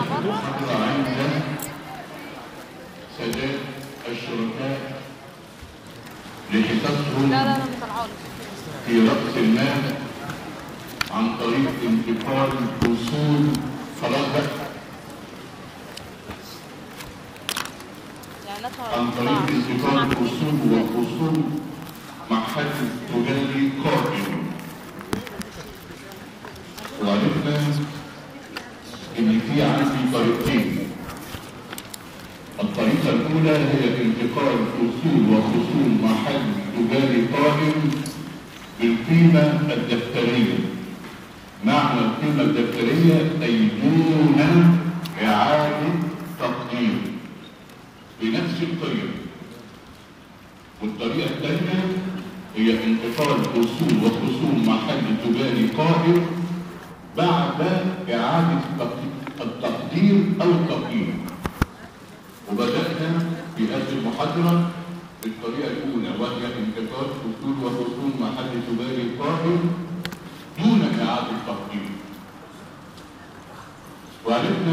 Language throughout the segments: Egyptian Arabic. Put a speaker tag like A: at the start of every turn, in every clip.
A: محاضرة عند سادات الشركاء لحصصهم
B: لا لا لا مطلعوش
A: في رأس المال عن طريق انتقال أصول خلاص بقى
B: يعني لا
A: عن طريق انتقال أصول وخصوم محل تجاري قائم وعرفنا إن في عندي طريقتين الطريقة الأولى هي انتقال أصول وخصوم محل تجاري قائم بالقيمة الدفترية معنى القيمة الدفترية أي دون إعادة تقدير بنفس الطريقة والطريقة الثانية هي انتقال أصول وخصوم محل تجاري قائم بعد إعادة التق- التقدير أو التقييم وبدأنا في هذه المحاضرة بالطريقة الأولى وهي انتقال أصول وخصوم محل تجاري قائم دون إعادة تقدير وعرفنا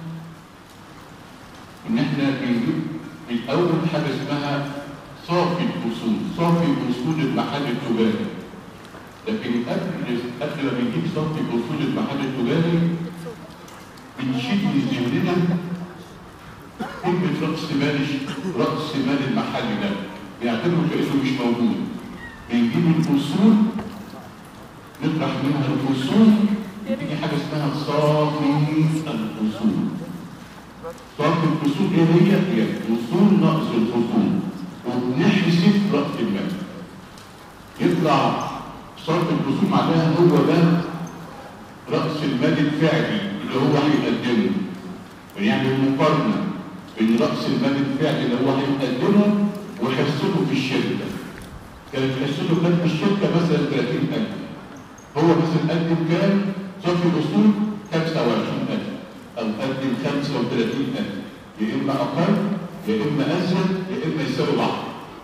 A: إن إحنا بنجيب من أول حاجة اسمها صافي الأصول صافي أصول المحل التجاري لكن قبل قبل ما بنجيب صافي أصول المحل التجاري بنشيل من ذهننا كلمة رأس مال رأس مال المحل ده بيعتبروا كأنه مش موجود بنجيب الأصول نطرح منها الأصول دي حاجة اسمها صافي الأصول صافي الأصول إيه هي؟ هي الأصول ناقص الخصوم وبنحسب رأس المال يطلع صافي الأصول معناها هو ده رأس المال الفعلي اللي هو هيقدمه ونعمل مقارنة بين رأس المال الفعلي اللي هو هيقدمه وحصته في الشركة كانت حصته كانت في الشركة مثلا 30000 هو مثلا قدم كام صافي الأصول 25000 أو قدم 35000 يا إما أقل يا إما أزيد يا إما يساوي بعض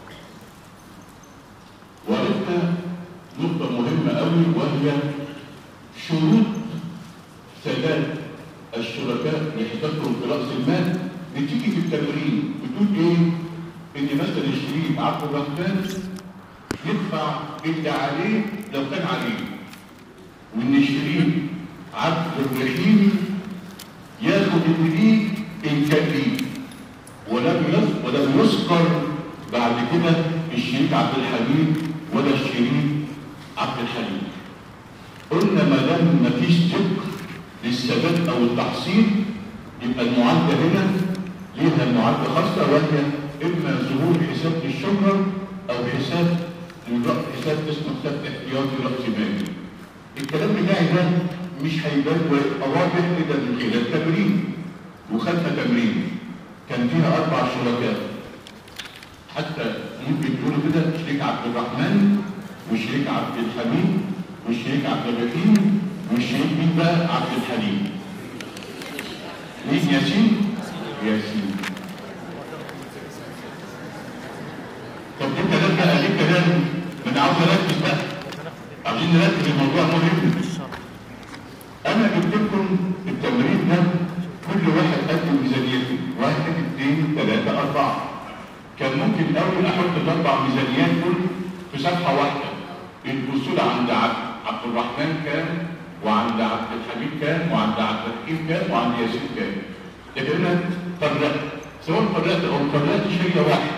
A: وعرفنا نقطة مهمة أوي وهي شروط سداد الشركاء لحسابهم في رأس المال بتيجي في التمرين بتقول إيه؟ إن مثلا الشريك عبد الرحمن يدفع اللي عليه لو كان عليه وإن الشريك عبد الرحيم ياخد اللي ليه إن كان ليه ولم يذ- ولم يذكر بعد كده الشريك عبد الحليم ولا الشريك عبد الحليم قلنا ما دام مفيش ذكر للسداد او التحصيل يبقى المعادله هنا ليها معادله خاصه وهي اما ظهور حساب للشهره او حساب للرأس حساب اسمه حساب احتياطي راس مالي الكلام بتاعي ده مش هيبان ويبقى واضح الا من خلال تمرين وخدنا تمرين كان فيها اربع شركاء حتى ممكن تقولوا كده شريك عبد الرحمن وشريك عبد الحميد والشريك عبد الرحيم والشريك مين بقى عبد الحليم مين ياسين ياسين طب انت لما قال لي كلام ما انا عاوز اركز بقى عاوزين نركز الموضوع مهم انا جبت لكم التمرين ده كل واحد قدم ميزانيته واحد اثنين ثلاثة أربعة كان ممكن قوي احط الاربع ميزانيات دول في صفحة واحدة الوصول عند عبد عبد الرحمن كام وعند عبد الحميد كام وعند عبد الحكيم كام وعند ياسين كام لكن انا فرقت سواء فرقت او ما فرقتش هي واحد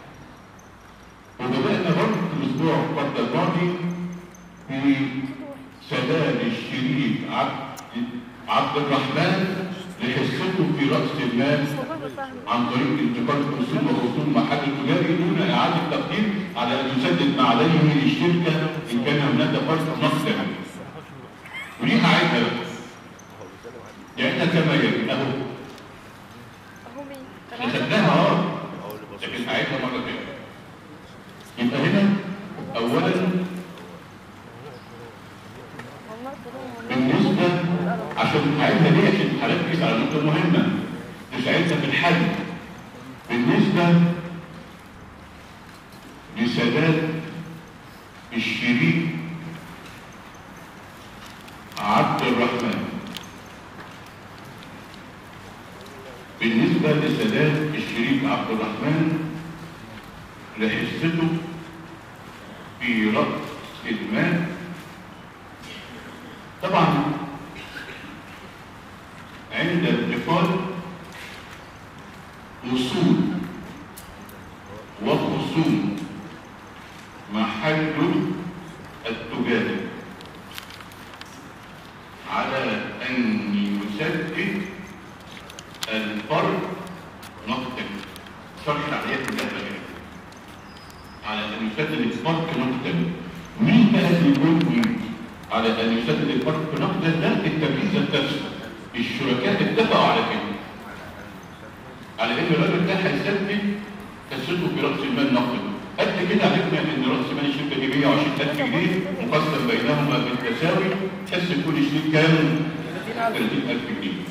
A: وبدأنا برضه في الأسبوع قبل الماضي في سداد الشريك عبد عبد الرحمن لحصته في رأس المال عن طريق انتقال الاصول وخصوم محل تجاري دون اعاده تقدير على ان يسدد ما عليه من الشركه ان كان هناك فرق مقدم وليها عيبها بقى لان كما يلي اهو
B: اهو مين
A: احنا خدناها اه لكن هعيدها مره تانيه يبقى هنا اولا بالنسبه عشان هعيدها ليه عشان هركز على نقطه مهمه تساعدنا في الحل بالنسبه لسداد الشريك عبد الرحمن بالنسبة لسداد الشريك عبد الرحمن لحصته في رأس المال طبعا عند انتقال وصول وخصوم محل التجاري على أن يسدد الفرق نقدا شرح العمليات كلها بقى. على أن يسدد الفرق نقدا مين بقى اللي يقول على أن يسدد الفرق نقدا ده التمييز النفسي الشركاء اتفقوا على كده على ان الراجل ده هيسدد حصته في راس المال نقدا قد كده عرفنا ان راس مال الشركه دي 120000 جنيه مقسم بينهما بالتساوي حس كل شريك كام 30000 جنيه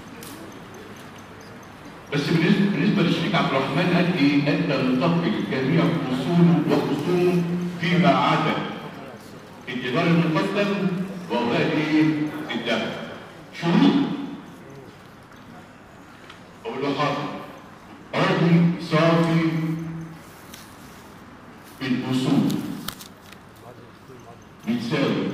A: بس بالنسبه بالنسبه للشريك عبد الرحمن قال ايه؟ قال تنتقل جميع اصوله وخصومه فيما عدا الإيجار المقدم وأوراق إيه؟ الدفع. شروط. أقول له حاضر. راجل صافي بالأصول بتساوي.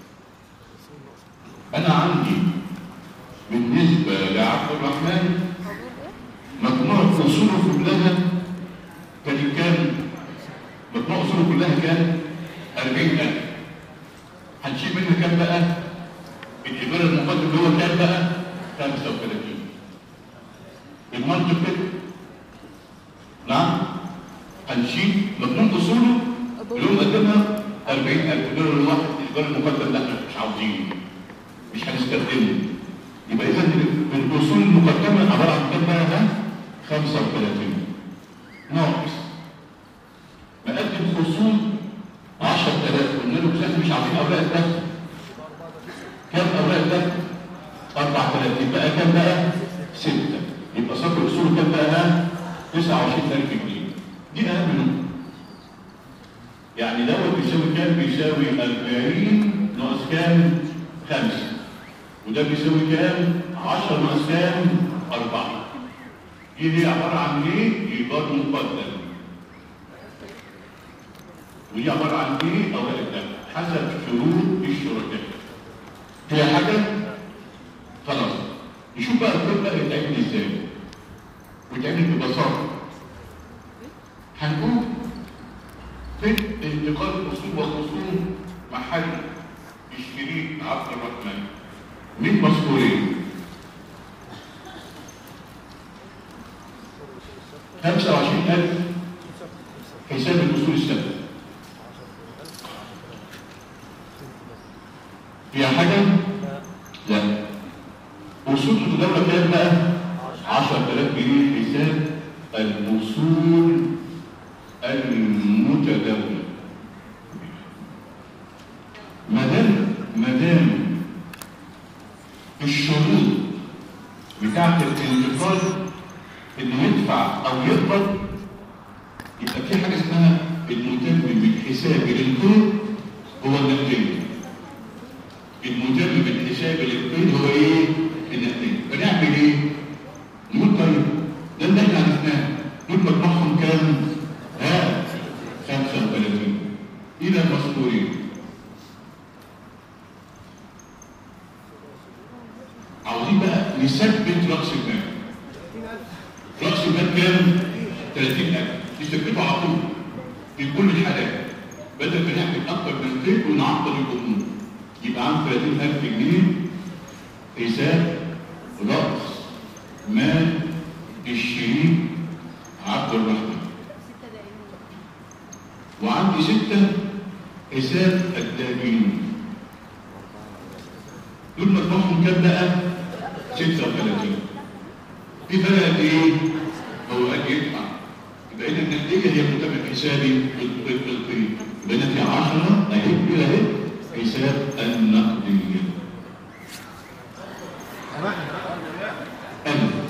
A: أنا عندي بالنسبة لعبد الرحمن مجموعة أصوله كلها كانت كام؟ مجموعة أصوله كلها كام؟ 40000 هنشيل منه كام بقى؟ الإيجار المقدم اللي هو كام بقى؟ 35 المنطق كده نعم هنشيل مجموع أصوله اللي هو مقدمها 40000 دولار الواحد الإيجار المقدم ده احنا مش عاوزينه مش هنستخدمه يبقى إذا الأصول المقدمة عبارة عن كام بقى ده؟ 35 ناقص مقدم خصوم 10000 قلنا له بس مش عارفين اوراق الدخل كام اوراق الدخل 4000 يبقى كام بقى 6 يبقى صرف الاصول كام بقى 29000 جنيه دي اهم نقطه يعني دوت بيساوي كام بيساوي 40 ناقص كام 5 وده بيساوي كام 10 ناقص كام 4 دي دي عباره عن ايه ايجار مقدم ودي عبارة عن ايه؟ أوراق الدفع حسب شروط الشركاء. هي حاجة خلاص نشوف بقى الكل بقى يتعمل ازاي ويتعمل ببساطة. هنقول في انتقال اصول وخصوم محل الشريك عبد الرحمن من مسؤولين 25000 حساب الاصول الثابته فيها حاجة؟ لا وصول الدولة كام بقى؟ 10000 جنيه حساب الوصول المتداولة ما دام ما دام الشروط بتاعت الانتقال انه يدفع او يقبض يبقى في حاجه اسمها المتمم من حساب الانتقال هو النقدين المتمم من حساب الانتقال هو ايه؟ النقدين فنعمل ايه؟ نقول طيب ده اللي احنا عرفناه نقول مجموعهم كام؟ ها 35 الى المذكورين عاوزين بقى نثبت راس المال راس المال كام؟ 30000 نثبته على طول في كل الحالات بدل ما نعمل اكتر من كده ونعطل الامور يبقى عن 30000 جنيه حساب راس مال الشريك عبد الرحمن وعندي ستة حساب الدائنين دول مجموعهم كام بقى؟ 36 في فرق قد ايه؟ هو قد يدفع يبقى اذا النتيجه هي متابع حسابي بالقيم يبقى انا في 10 اهي كده اهي حساب النقديه ألف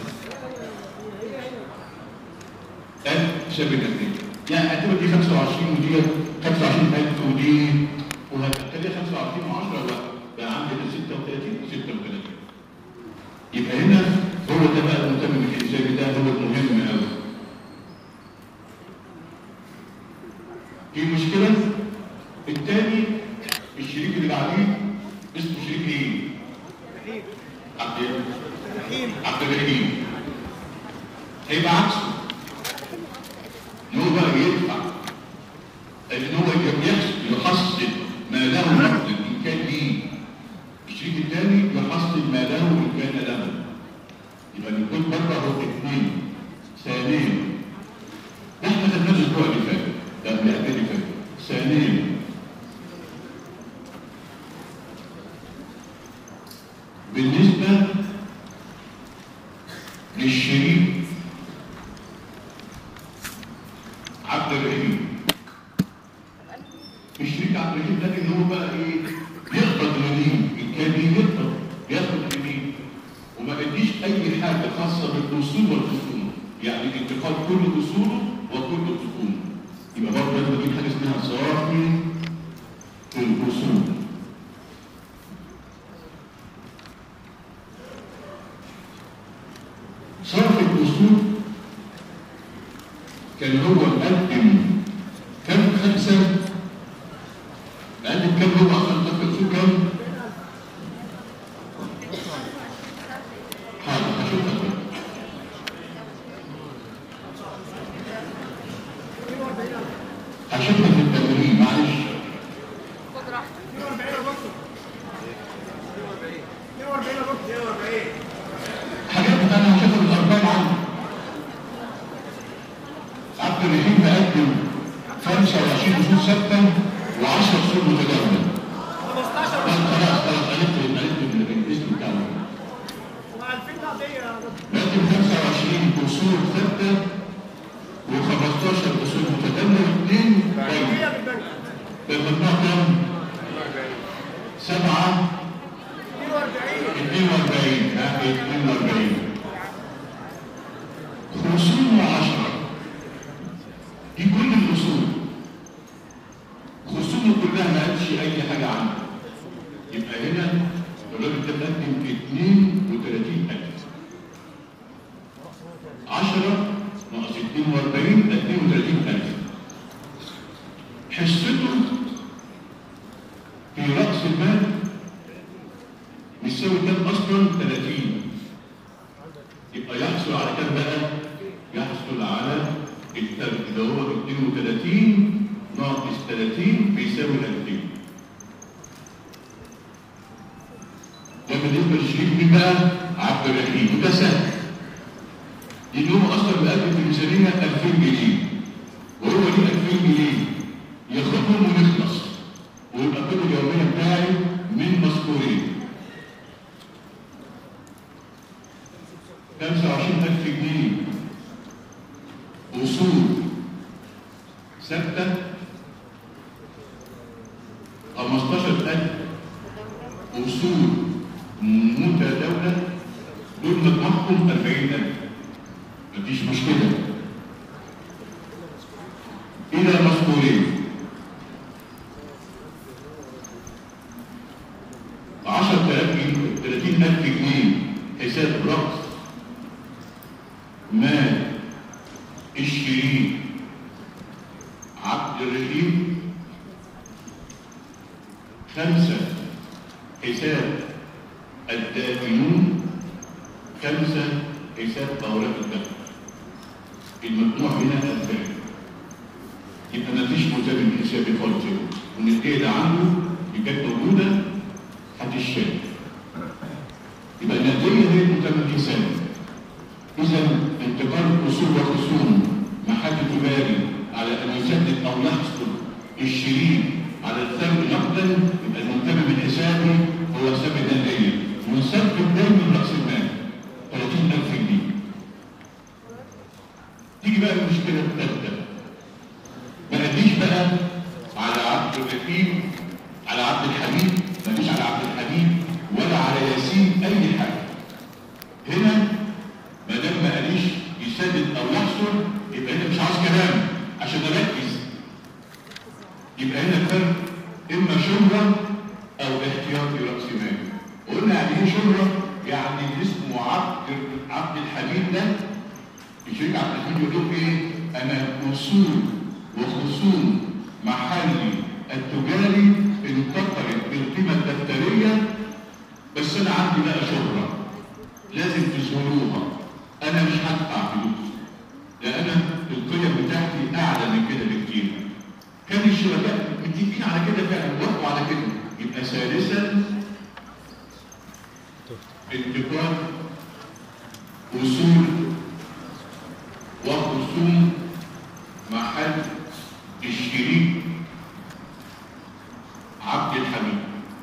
A: ألف حساب النقديه يعني هتبقى دي 25 ودي 25000 ودي وهتخليها 25 و10 بقى بقى عندنا 36 36 يبقى هنا هو ده بقى المتمم الحساب الثاني ده هو المهم قوي في مشكلة الثاني الشريك اللي بعديه اسمه شريك ايه؟ عبد
C: رحيم
A: عبد الرحيم هيبقى عكسه ان هو بقى يدفع ان هو يحصل يحصل ما له نقد ان كان ليه الشريك الثاني يحصل ما له ان كان له يبقى نكون بره هو اثنين ثانيا احنا خدناه الاسبوع اللي فات ده قبل اللي فات ثانيا بالنسبه للشريك عبد الرحيم الشريك عبد الرحيم ده ان هو بقى ايه يقبض اليمين ان كان ليه يقبض ياخد اليمين وما اديش اي حاجه خاصه بالاصول والخصوم يعني انتقال كل اصوله وكل خصومه يبقى برضه لازم اجيب حاجه اسمها صافي في الاصول صرف الأصول كان هو مقدم كم خمسة مقدم كم هو أصلا صرف الأصول كم؟ حاضر هشوفها كده. هشوفها في التمرين معلش
B: خد راحتك
C: 42 يا دكتور 42 يا دكتور 42
A: حاجات انا هشوفها بالارقام عنه عبد الرحيم مقدم 25 اصول ثابته و10 اصول متداوله
C: 15
A: طب خلاص خلاص عرفت عرفت الاسم بتاعه
C: و2000 قضيه يا دكتور
A: مقدم 25 اصول ثابته و15 اصول متداوله واثنين
C: هي
A: دايما
C: بالبنك
A: المجموع كام؟ سبعة
C: 42
A: 42 ها 42 خصوم وعشرة دي كل الأصول خصومه كلها ما قالش أي حاجة عنها يبقى هنا الراجل ده مقدم 32000 10 ناقص 42 32000 حصته في رأس المال بيساوي كام اصلا 30 يبقى يحصل على كام بقى يحصل على الترك اللي هو 32 ناقص 30 بيساوي 2000 ده بالنسبه للشريك مين بقى عبد الرحيم وده سهل لان هو اصلا مقدم في الميزانيه 2000 جنيه وهو ليه 2000 جنيه ياخدهم ونخلص ويبقى كل اليوميه بتاعي من مذكورين 25000 جنيه أصول ثابتة 15000 أصول متداولة دول مجموعهم 40000 مفيش مشكلة إلى مذكورين 10000 جنيه 30000 جنيه حساب رأس مال الشريك عبد الرحيم خمسة حساب الدائنون خمسة حساب أوراق الدخل المجموع هنا ألفين يبقى ما فيش متابع حسابي خالص والنتيجة ده عنده اللي كانت موجودة هتشال يبقى النتيجة هي المتابع الحسابي إذا انتقال الأصول والخصوم مع حد تجاري على أن يسدد أو يحصل الشريك على الثمن نقدا يبقى المنتمي من حسابي هو حساب الدندية ونثبت دايما رأس المال 30000 جنيه تيجي بقى المشكلة الثالثة ما نديش بقى على عبد الرحيم على عبد الحميد ما نديش على عبد الحميد ولا على ياسين أي حاجة هنا ما دام ما قاليش يسدد او يحصل يبقى هنا مش عاوز كلام عشان اركز يبقى هنا الفرق اما شهرة او احتياطي راس مال قلنا يعني ايه شهرة؟ يعني اللي اسمه عبد عبد الحميد ده الشريك عبد الحميد يقول ايه؟ انا اصول وخصوم محلي التجاري انتقلت بالقيمه الدفتريه بس انا عندي بقى شهره لازم تظهروها انا مش هدفع فلوس لان القيم بتاعتي اعلى من كده بكتير كان الشركاء متفقين على كده فعلا وافقوا على كده يبقى ثالثا انتقال اصول وخصوم محل الشريك عبد الحميد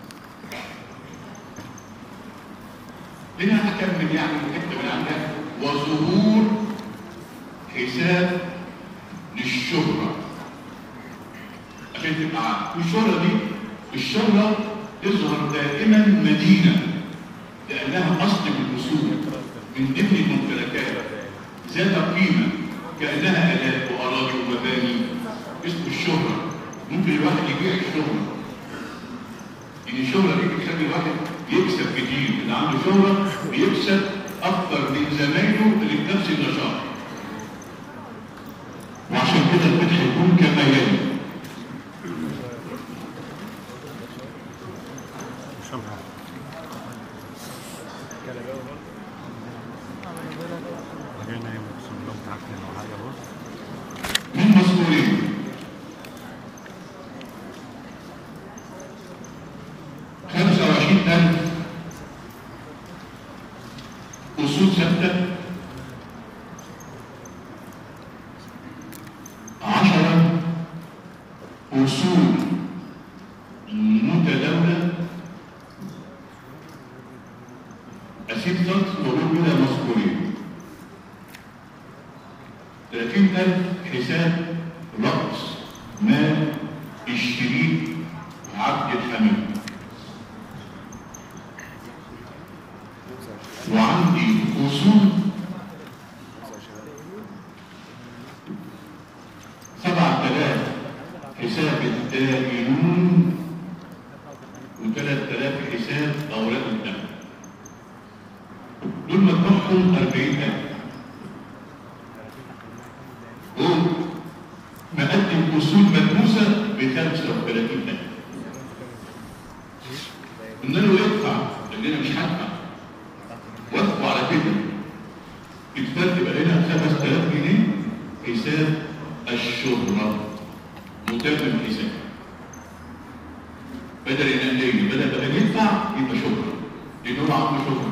A: هنا هكمل يعني حته من عندها وظهور حساب للشهره عشان تبقى عارف والشهره دي الشهره تظهر دائما مدينه لانها اصل من الاصول من ضمن الممتلكات ذات قيمه كانها الات واراضي ومباني اسمه الشهره ممكن الواحد يبيع الشهره ان الشهره دي بتخلي الواحد يكسب كتير اللي عنده شهره بيكسب اكتر من زمايله اللي في نفس النشاط وعشان كده الفتح يكون كما يلي
D: بعدين هي مقسم لهم تعكن او حاجه بص
A: من مسؤولين خمسة وعشرين ألف أصول ثابتة عشرة أصول متداولة أسيب ضغط وأقول بلا مسؤولين ثلاثين ألف حساب رأس مال الشريك عبد الحميد وعندي أصول سبعة آلاف حساب الدائنون وثلاث آلاف حساب أوراق الدم دول مجموعهم أربعين ألف قول مقدم اصول مدروسه ب 35000 قلنا له يدفع قال لنا مش هدفع وافقوا على كده الفرق بقى لنا 5000 جنيه حساب الشهره متابع الحساب بدل النقديه بدل بقى يدفع يبقى شهره لان هو عنده شهره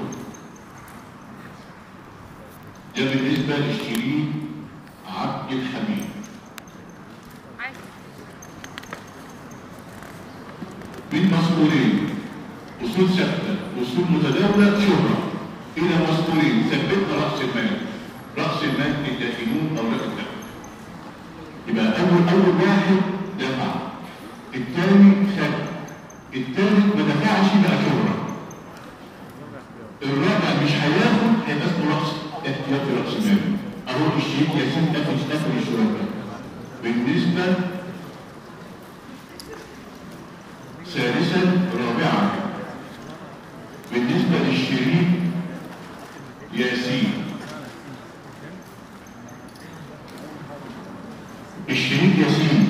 A: ده بالنسبه للشريك عبد الحميد
B: عادي
A: من مسؤولين اصول ثابته اصول متداوله شهره الى مسؤولين ثبتنا راس المال راس المال للدائنون او لا الدفع يبقى اول اول واحد دفع الثاني خد الثالث ما دفعش بقى شهره الرابع مش هياخد هيبقى اسمه راس احتياطي راس مال اهو الشريك يتم قفل قفل الشركاء بالنسبه ثالثا رابعا بالنسبه للشريك ياسين الشريك ياسين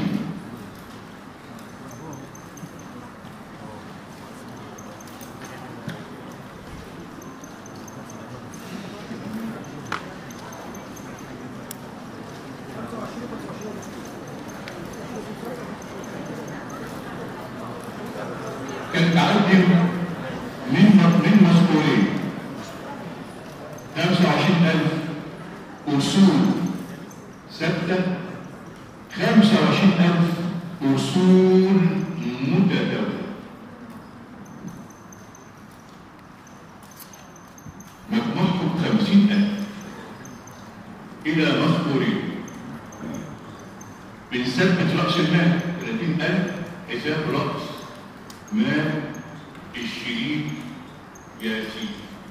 A: كان تعدم من من مسؤولين 25000 أصول ثابتة 25000 أصول متداولة مجموعهم 50000 إلى مسؤولين بنثبت رأس المال 30000 حساب رأس مال الشريك ياسين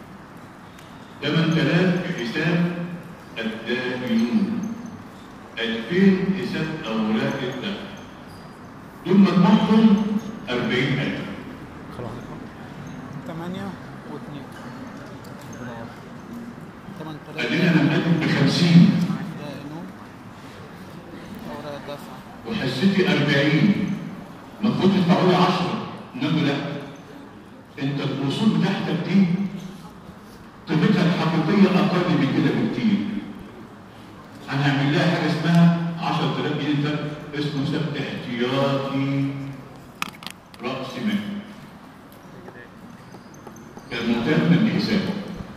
A: 8000 حساب الدائنون 2000 حساب أوراق الدفع دول مجموعهم 40000
D: خلاص
E: ثمانية واثنين
A: قال لنا انا مقدم ب 50
E: دائنون أوراق دفع
A: وحسيتي 40 المفروض تدفعوا لي 10 انما لا انت الاصول بتاعتك دي قيمتها الحقيقيه اقل من كده بكتير هنعمل لها حاجه اسمها 10000 جنيه ده اسمه سبت احتياطي راس مال كان مهتم بحسابه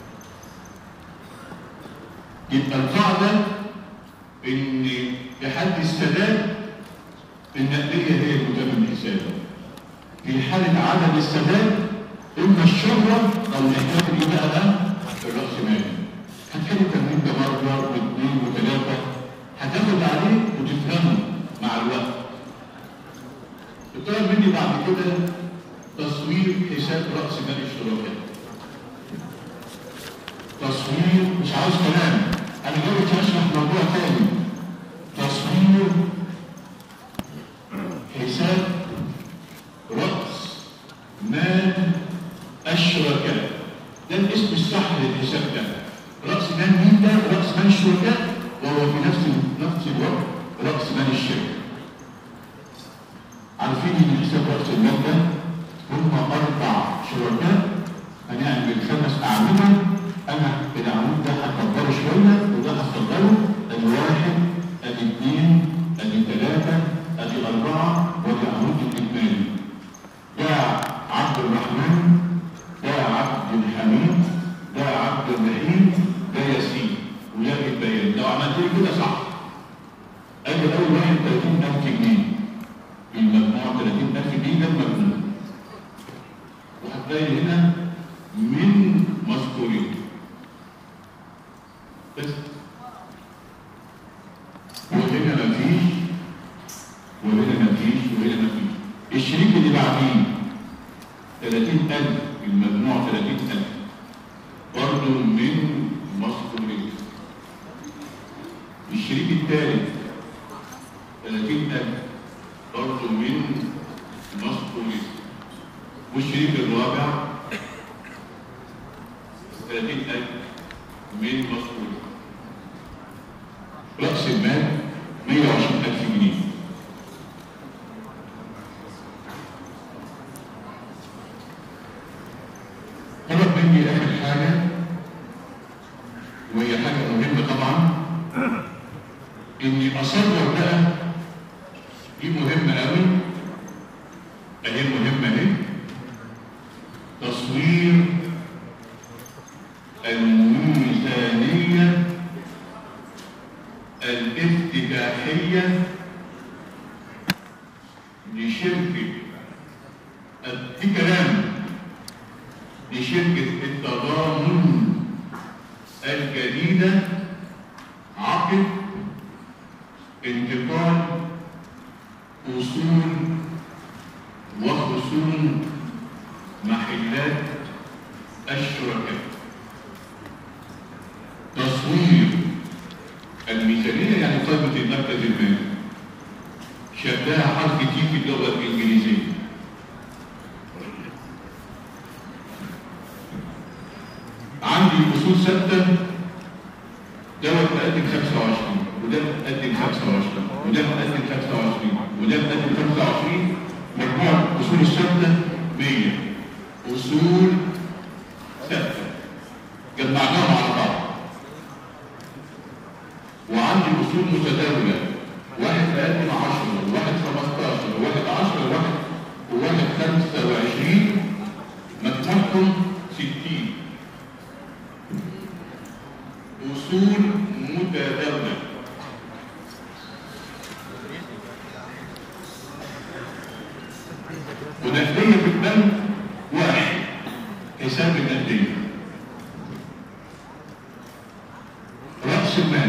A: يبقى القاعده ان لحد السداد النقديه هي المهتم بحسابه في حاله عدم السداد اما الشهره او الاحتياط اللي بقى ده الراس مال هتحل التمرين ده مره واثنين وثلاثه هتاخد عليه وتفهمه مع الوقت الطلب مني بعد كده تصوير حساب راس مال الشركاء تصوير مش عاوز كلام انا جاي اشرح موضوع تاني تصوير حساب راس مال الشركاء ده الاسم الصح للحساب ده راس مال مين ده راس مال الشركاء وهو في نفس نفس الوقت راس مال الشركه عارفين ان حساب راس المال ده هم اربع شركاء هنعمل خمس اعمده انا العمود ده هكبره شويه وده هكبره ادي واحد ادي اثنين ادي ثلاثه ادي اربعه وادي عمود الاجمالي ده عبد الرحمن ده عبد الحميد ده عبد الرحيم ده ياسين ويا البيان لو عملت لي كده صح ادي اول واحد 30000 جنيه المجموع 30000 جنيه ده المجموع وهتلاقي هنا من مذكورين بس وهنا مفيش وهنا مفيش وهنا مفيش الشريك اللي بعديه 30000 المجموع 30000 برضه من مذكورين الشريك الثالث 30000 برضه من مذكورين والشريك الرابع 30000 من مذكور رأس المال 120000 جنيه طلب مني آخر حاجة وهي حاجة مهمة طبعا إني أصور بقى دي مهمة أوي أهي مهمة أهي تصوير الميزانية الافتتاحية لشركة دي كلام لشركة التضامن الجديدة عقب انتقال أصول وخصوم محلات الشركاء تصوير الميزانية يعني قائمة المركز المالي شبهها حرف تي في اللغة الإنجليزية عندي أصول ثابتة دوت مقدم 25 وده مقدم 25 وده مقدم 25 وده مقدم 25 مجموع الأصول الثابتة 100 أصول ثابتة جمعناهم على بعض وعندي اصول متداوله واحد مقدم 10 وواحد 15 وواحد 10 وواحد وواحد 25 مجموعهم 60 اصول متداوله ونقديه في البنك واحد حساب النقديه رأس المال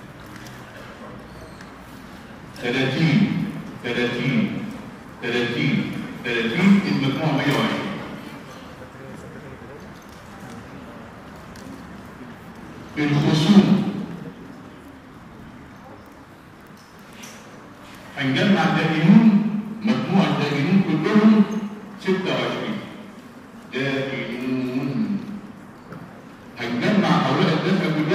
A: 30 30 30 30 المجموع 120 الخصوم هنجمع الدائنون مجموع الدائنون كلهم 26 دائنون هنجمع اوراق الدفع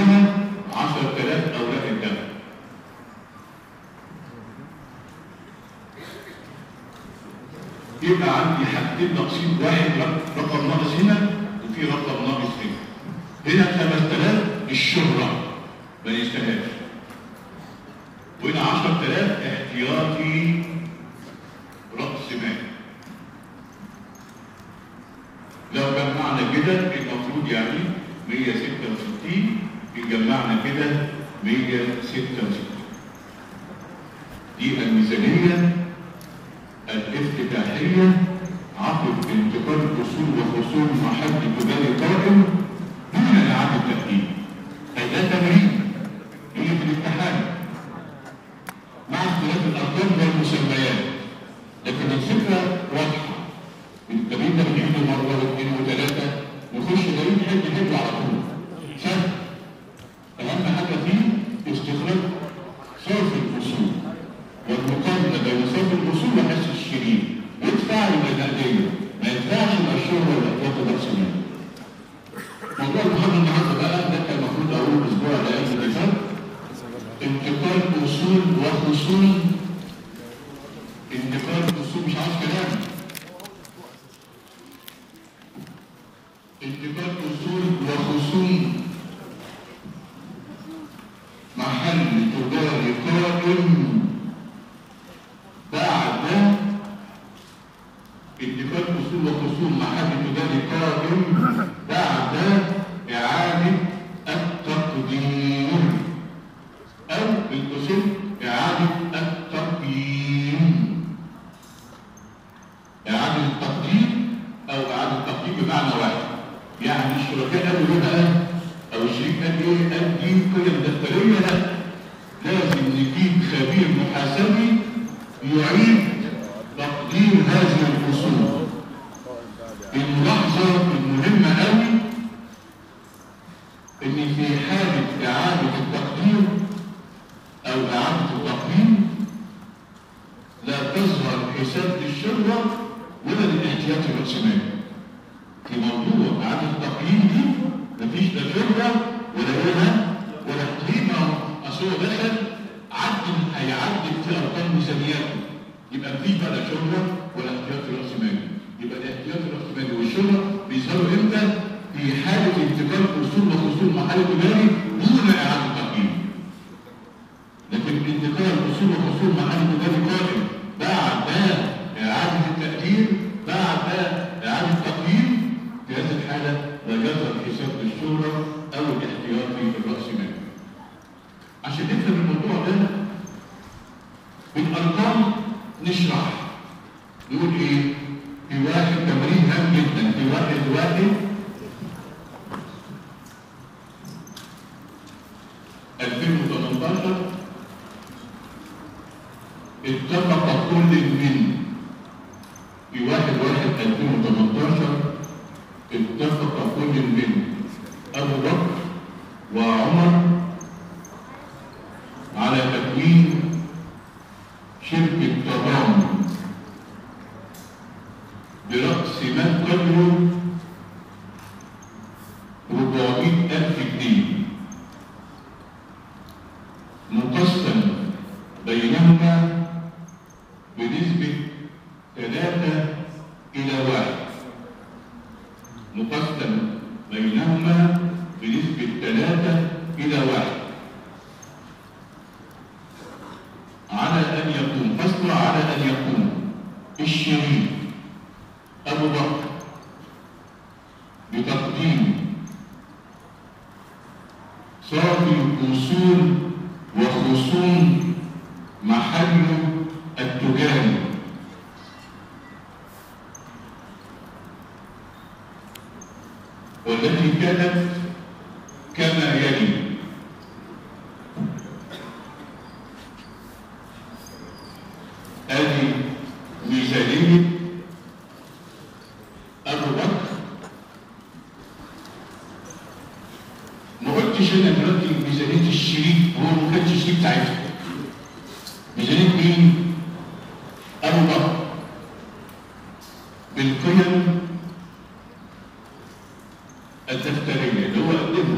A: يبقى عندي حاجتين ناقصين واحد رقم ناقص هنا وفي رقم ناقص هنا هنا 5000 الشهرة ما يستاهلش وهنا 10000 احتياطي رأس مال لو جمعنا كده المفروض يعني 166 جمعنا كده 166 دي الميزانية الافتتاحية عقب انتقال اصول وخصوم محل تجاري قائم دون اعاده تقديم اي ده تمرين هي في الامتحان مع اختلاف الارقام والمسميات لكن الفكره واضحه التمرين ده بنعمله مره واثنين وثلاثه نخش نلاقيه نحل نحله على طول سهل اهم حاجه فيه استخراج صرف الاصول والمقارنه بين صرف الاصول وحس الشريك يدفع يبقى تأدية ما يدفعش يبقى الشغل ولا ياخد راس مال موضوع المحاضره النهارده بقى ده كان المفروض اقول اسبوع الايام اللي فات انتقال اصول وخصوم انتقال اصول مش عاوز كلام انتقال اصول وخصوم محل تجاري قائم بعد انتقال اصول وخصوم محل تجاري قائم بعد اعاده التقديم او الاصول اعاده التقييم اعاده التقديم او اعاده التقديم بمعنى واحد يعني الشركاء قالوا ايه بقى او الشريك قال ايه قال دي قيم دفتريه لا لازم نجيب خبير محاسبي يعيد تقدير هذه الاصول الملاحظه المهمه قوي ان في حاله اعاده التقدير او اعاده التقييم لا تظهر حساب للشرطه ولا للاحتياطي الراسمالي في موضوع اعاده التقييم دي مفيش لا شرطه ولا هنا ولا تقييم اصل هو دخل عدل هيعدل في ارقام ميزانياته يبقى مفيش بقى لا شهره ولا احتياطي راس مالي يبقى الاحتياطي راس مالي والشهره بيظهروا امتى؟ في حاله انتقال اصول وخصوم محل تجاري دون اعاده تقييم. لكن انتقال اصول وخصوم محل تجاري قائم بعد اعاده التقدير بعد اعاده التقييم في هذه الحاله لا يظهر حساب الشهره او الاحتياطي الراسمالي. عشان نفهم الموضوع ده بالارقام نشرح نقول ايه في واحد تمرين هام جدا في واحد واحد 2018 اتفق كل من في واحد واحد 2018 اتفق كل من ابو بكر وعمر على تكوين شركة تضامن برأس مال قدره 400 ألف جنيه مقسم بينهما بنسبة 3 إلى 1 مقسم بينهما بنسبة 3 إلى 1 على أن يكون فصل على أن يكون الشريك أبو بكر بتقديم صافي أصول وخصوم محله التجاري والتي كانت كما يلي هذه ميزانية أبو بكر ما قلتش أنا دلوقتي ميزانية الشريك هو ما كانش الشريك ساعتها ميزانية مين؟ أبو بكر بالقيم الدفترية اللي هو قدمها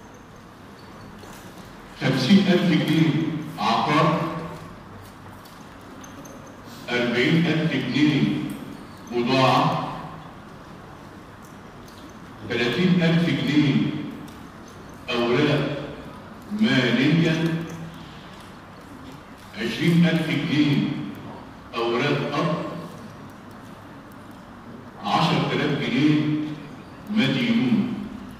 A: خمسين ألف جنيه عقار جنيه بضاعة 30000 جنيه أوراق مالية 20000 جنيه أوراق أرض 10000 جنيه مدينون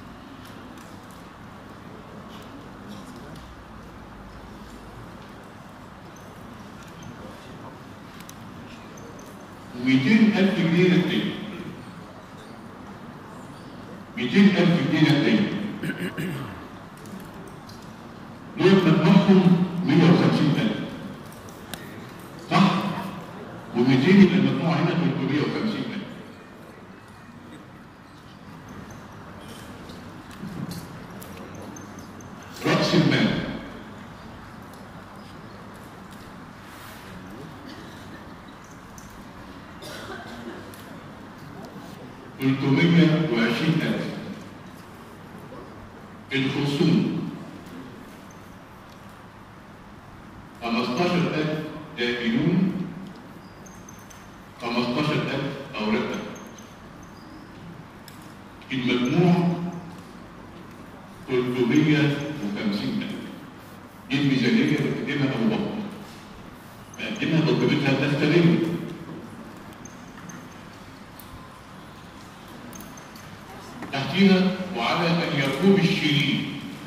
A: ومئتين ألف جنيه نقدية مئتين ألف جنيه نقدية دول مجموعهم مية وخمسين ألف صح؟ ومئتين يبقى المجموعة هنا تلتمية وخمسين ألف رأس المال تلتمية وعشرين ألف الخصوم خمستاشر ألف دائنون خمستاشر ألف أوراق المجموع تلتمية وخمسين ألف دي الميزانية اللي بتقدمها أبو بكر بقدمها بقيمتها الدفترية تحتيها وعلى أن يقوم الشريك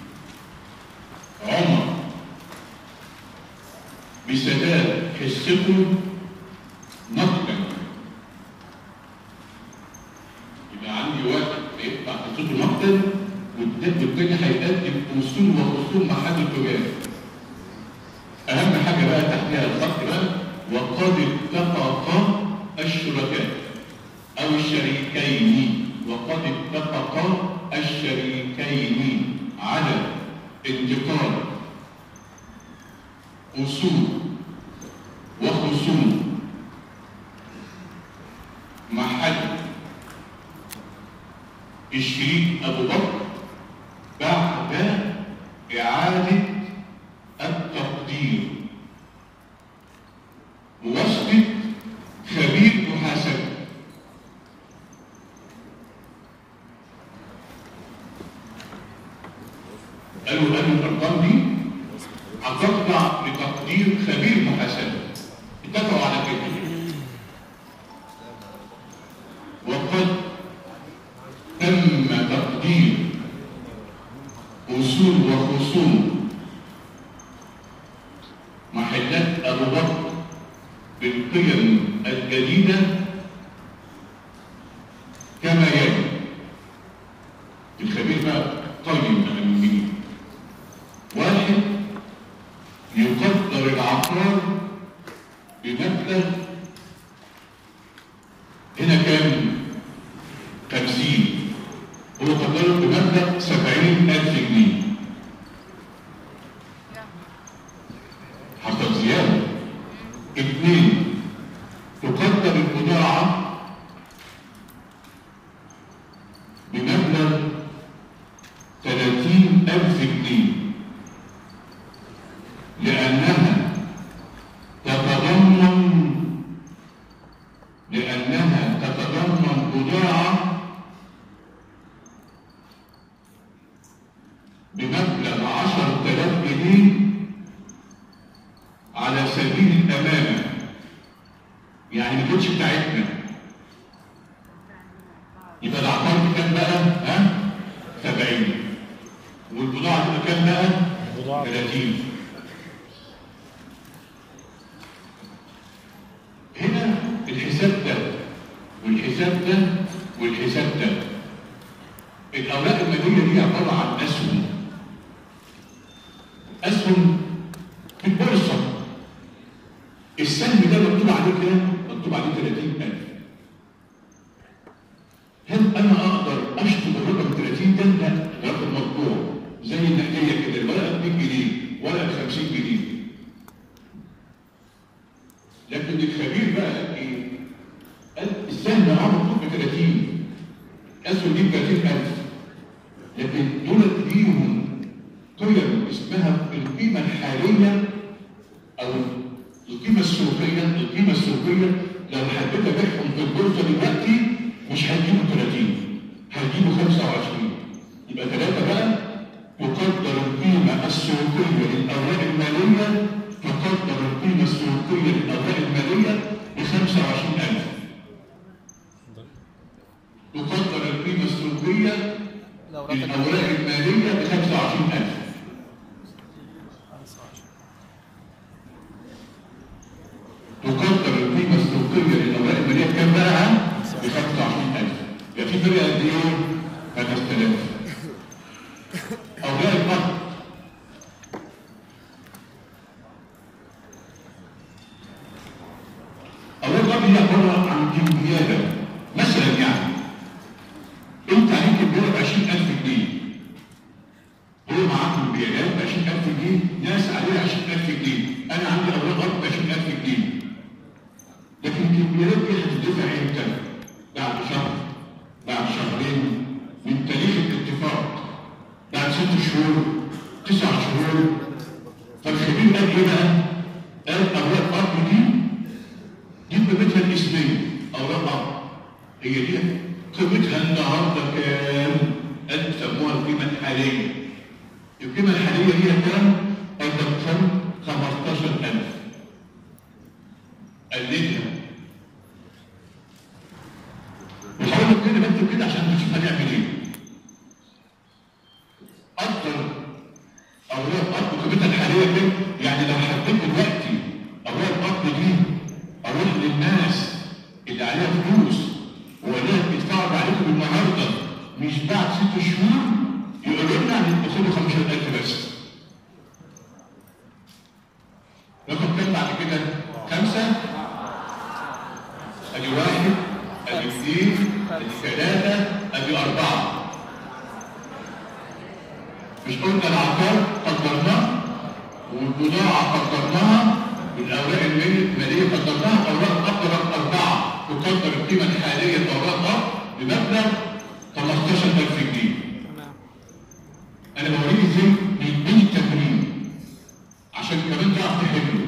A: عمر بسداد حصته نقدا يبقى عندي واحد هيدفع حصته نقدا والت- والتاني هيقدم اصول وخصوم مع حد التجاري اهم حاجه بقى تحتها الخط بقى وقد اتفق الشركاء او الشريكين وقد اتفق الشريكين على انتقال اصول وخصوم محل الشريك ابو بكر بعد اعاده التقدير بواسطه خبير محاسبه قالوا قالوا الارقام دي هتخضع لتقدير خبير محاسبه اتفقوا على كده وقد تم تقدير اصول وخصوم محلات ابو بكر بالقيم الجديده كما يجب الخبير بقى طيب بقى من مين واحد يقدر العقار بمبلغ هنا كام؟ خمسين هو قدره بمبلغ سبعين ألف جنيه حصل زيادة اثنين تقدر البضاعة بمبلغ ثلاثين ألف جنيه لأنها تتضمن لأنها تتضمن بضاعة بمبلغ عشرة آلاف جنيه على سبيل الأمانة يعني ما كانتش بتاعتنا يبقى العقار دي كام بقى؟ ها؟ 70 والبضاعة تبقى كام بقى؟
D: البضاعة
A: 30 هنا الحساب ده والحساب ده والحساب ده الأوراق المالية دي عبارة عن أسهم أسهم في البورصة السهم ده مكتوب عليه كام؟ مكتوب عليه 30000 هل أنا أقدر أشطب الرقم 30 ده؟ لا ده رقم مطبوع زي النقدية كده الورقة ب 100 جنيه ورقة ب 50 جنيه لكن الخبير بقى قال ايه؟ قال السهم ده عمره مكتوب ب 30 اسهم دي ب 30000 لكن دول ليهم قيم اسمها القيمة الحالية أو القيمة السوقية القيمة السوقية لو حبيت ابيعهم في البورصه دلوقتي مش هيجيبوا 30 هيجيبوا 25 يبقى ثلاثه بقى يقدر القيمه السوقيه للاوراق الماليه تقدر القيمه السوقيه للاوراق الماليه ب 25000 تقدر القيمه السوقيه
E: الأوراق
A: للاوراق الماليه ب 25000 تقدر القيمة السوقية للأوراق المالية بكام بقى؟ ب 25000 يبقى في فرق قد إيه؟ 5000 أوراق القرض أوراق القرض هي عبارة عن كمبيالة مثلا يعني أنت عليك كمبيالة ب 20000 جنيه هو معاه كمبيالات ب 20000 جنيه ناس عليها 20000 جنيه أنا عندي أوراق قرض ب 20000 جنيه لكن الكمبيالات دي هتدفع امتى؟ بعد شهر بعد شهرين من تاريخ الاتفاق بعد ست شهور تسع شهور فالخبير قال ايه بقى؟ قال اوراق ارض دي دي قيمتها الاسميه اوراق ارض هي دي قيمتها النهارده كام؟ قال سموها القيمه الحاليه القيمه الحاليه هي كام؟ قال ده كام؟ 15000 قلدها وحاول كده بكتب كده عشان نشوف هنعمل ايه اكتر اوراق ارض قيمتها الحاليه كده يعني لو حبيت دلوقتي اوراق الارض دي اروح للناس اللي عليها فلوس ولا بيدفعوا عليكم النهارده مش بعد ست شهور يقولوا لنا هتدخلوا 15000 بس رقم كام بعد كده؟ خمسه ادي واحد ادي اثنين ادي ثلاثة ادي أربعة مش قلنا العقار قدرناه والبضاعة قدرناها والأوراق المالية قدرناها أوراق أقرب أربعة تقدر القيمة الحالية لأوراق بمبلغ 15000 جنيه
E: تمام
A: أنا بوريك إزاي بيديني التمرين عشان كمان تعرف تحله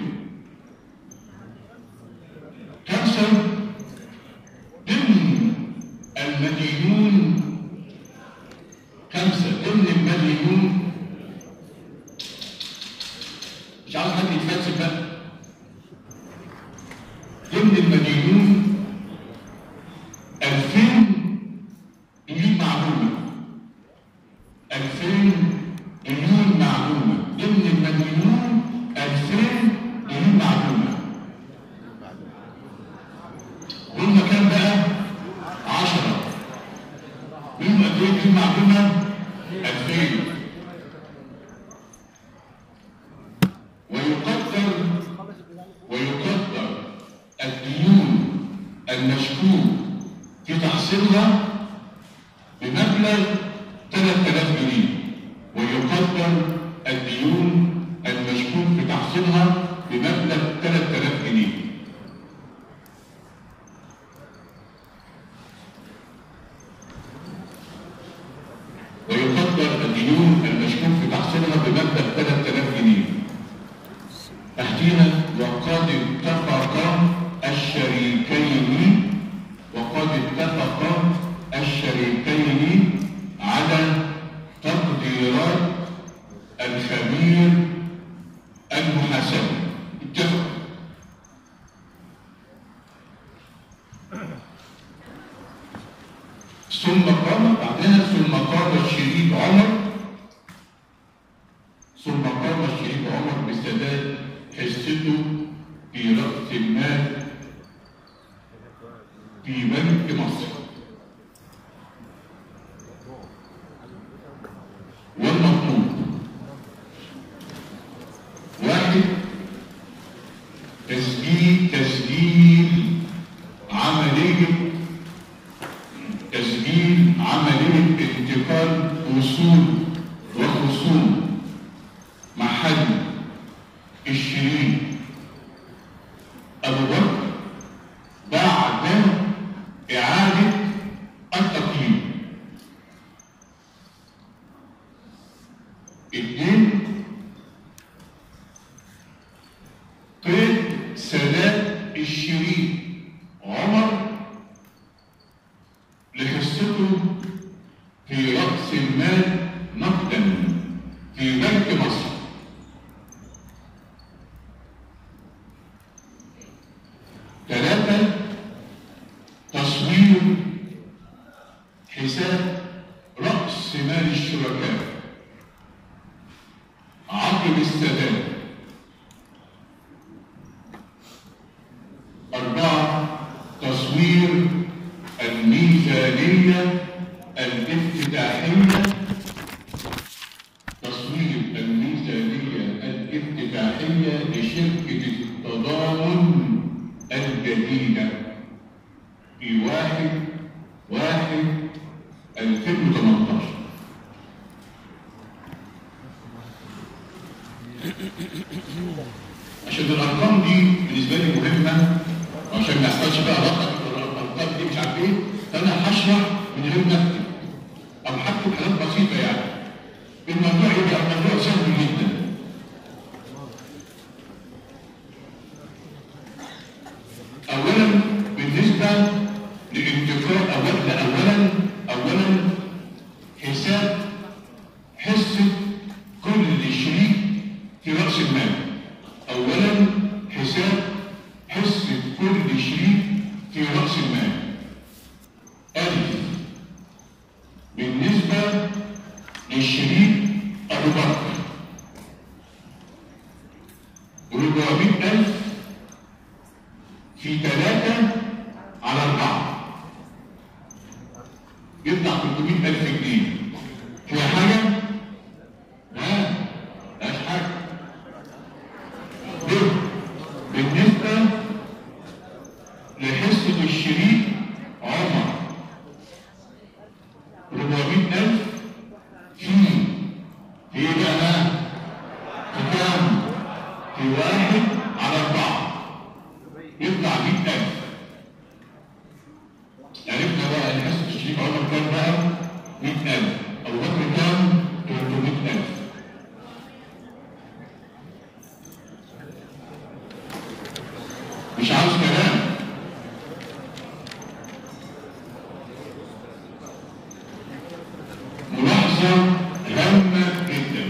A: خمسة ضمن المدينون خمسة ضمن المدينون مش عاوز حد يتفلسف بقى ضمن المدينون 2000 مليون معلومة 2000 مليون معلومة ضمن المدينون 2000 مليون معلومة هم كام بقى؟ 10 منهم قد ايه دي معلومة؟ 2000 ويقدر ويقدر الديون المشكوك في تحصيلها بمبلغ 3000 جنيه ويقدر الديون المشكوك في تحصيلها بمبلغ 3000 جنيه ويقدر الديون المشكوك في تحصيلها بمبلغ 3000 جنيه. تحتينا وقد اتفق الشريكين وقد اتفق الشريكين على تقديرات الخبير المحاسبي. اتفقوا. ثم قام بعدها ثم قام الشريك عمر ثم قام الشريك عمر بسداد حصته في رأس المال في بنك مصر والمطلوب واحد تسجيل تسجيل عملية تسجيل عملية انتقال وصول وخصوم محل الشريك أبو بكر بعد إعادة التقييم اثنين قيد سداد الشريك المال نقدا في بنك مصر ثلاثة تصوير حساب رأس مال الشركاء عقب السداد أربعة تصوير الميزانية الافتتاحية تصوير الميزانية الافتتاحية لشركة التضامن الجديدة في واحد واحد 2018 عشان الارقام دي بالنسبه لي مهمه وعشان ما يحصلش بقى رقم الارقام دي مش عارف ايه فانا هشرح من غير ما اكتب او هكتب حاجات بسيطه يعني الموضوع يبقى الموضوع سهل جدا اولا بالنسبه لانتقال اولا اولا اولا حساب حصه كل شريك في راس المال اولا حساب حصه كل شريك في راس المال الف بالنسبه للشريك ابو بكر 400000 في ثلاثة على أربعة يطلع 300000 جنيه فيها حاجة؟ ها؟ مفيهاش حاجة ب بالنسبة لحصة الشريك عمر 400000 في في ايه بقى؟ في كام؟ في واحد على أربعة يطلع 100000 عرفنا بقى ان حصة الشريك عمر كام بقى؟ 100000 أبو بكر كام؟ 300000 مش عاوز كلام ملاحظة هامة جدا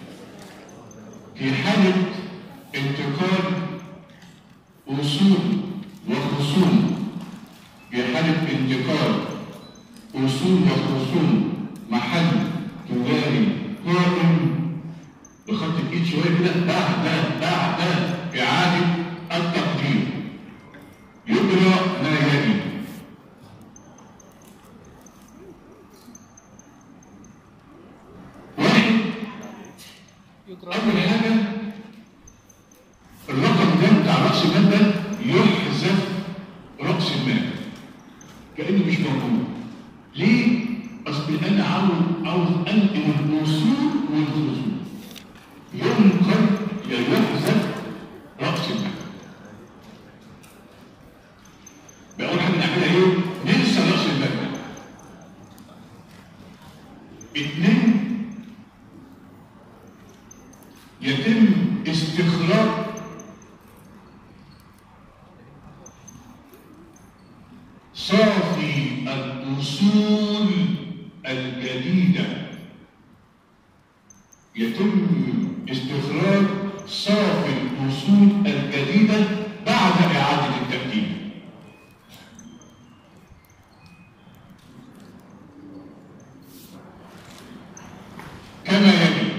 A: في حالة انتقال أصول وخصوم في حالة انتقال أصول وخصوم محل تجاري قائم بخط الإيد شوية كده بعد بعد إعادة التقدير يجرى ما يلي واحد
E: يجرى
A: أول حاجة الرقم ده بتاع رأس المال ده يحذف رأس المال كأنه مش موجود ليه؟ أصل أنا عاوز عاوز أنقل الأصول والخصوم ينقل يا يحذف رأس المال بقى أول حاجة نعملها إيه؟ ننسى رأس المال ده اتنين يتم استخراج صافي الأصول الجديدة يتم استخراج صافي الأصول الجديدة بعد إعادة التقديم كما يلي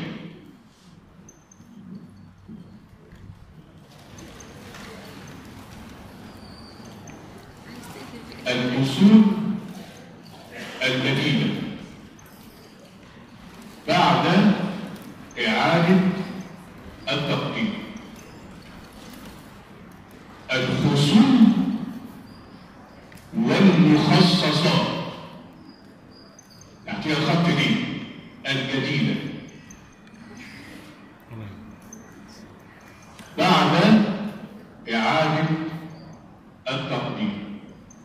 A: الأصول الجديدة بعد إعادة التقديم الخصوم والمخصصات يعني الخط دي الجديدة بعد إعادة التقديم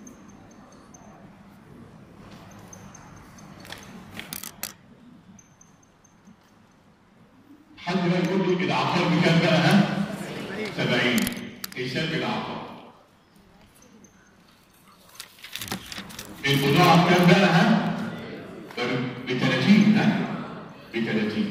A: حد بقى يقول لي العقار بكام بقى ها؟ 70 حساب العقار البضاعة بكام بقى ها؟ ب 30 ها؟ ب 30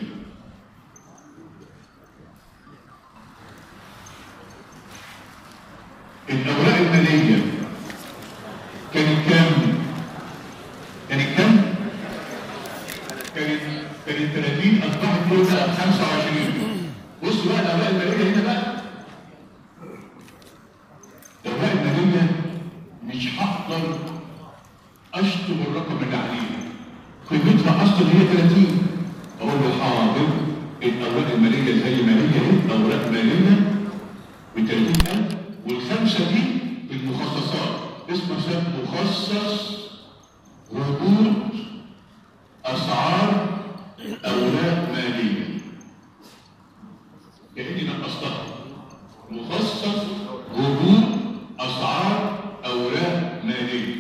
A: الأوراق المالية كانت كام؟ كانت كام؟ كانت كانت 30 أصبحت دول بقى 25 بصوا بقى الأوراق المالية هنا بقى الأوراق المالية مش هقدر أشطب الرقم اللي عليه قيمتها أصلا هي 30 أقول له حاضر الأوراق المالية زي ما هي اهي أوراق مالية ب 30000 والخمسة دي المخصصات اسمه سب مخصص ردود أسعار أوراق مالية كأني نقصتها مخصص ردود أسعار أوراق مالية